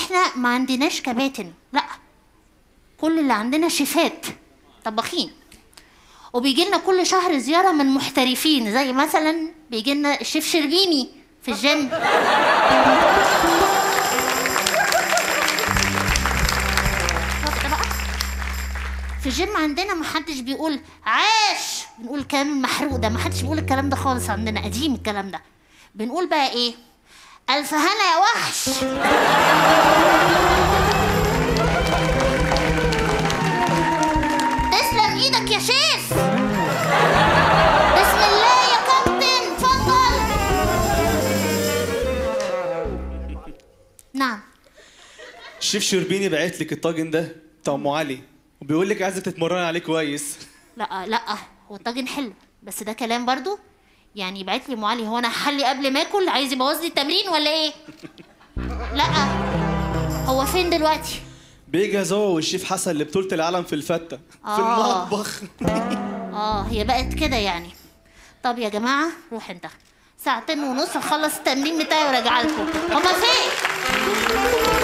احنا ما عندناش كباتن لا كل اللي عندنا شيفات طباخين وبيجي لنا كل شهر زياره من محترفين زي مثلا بيجي لنا الشيف شربيني في الجيم شفت بقى في الجيم عندنا محدش بيقول عاش بنقول الكلام المحروق ده محدش بيقول الكلام ده خالص عندنا قديم الكلام ده بنقول بقى ايه الف هنا يا وحش تسلم ايدك يا شيف بسم الله يا كابتن اتفضل نعم الشيف شربيني بعت لك الطاجن ده بتاع ام علي وبيقول لك عايزك تتمرني عليه كويس لا لا هو الطاجن حلو بس ده كلام برضو يعني يبعت لي ام علي هو انا هحلي قبل ما اكل عايز يبوظ لي التمرين ولا ايه لا هو فين دلوقتي بيجهز هو والشيف حسن لبطولة العالم في الفتة في آه. المطبخ اه هي بقت كده يعني طب يا جماعه روح انت ساعتين ونص اخلص التمرين بتاعي وراجع لكم هما فين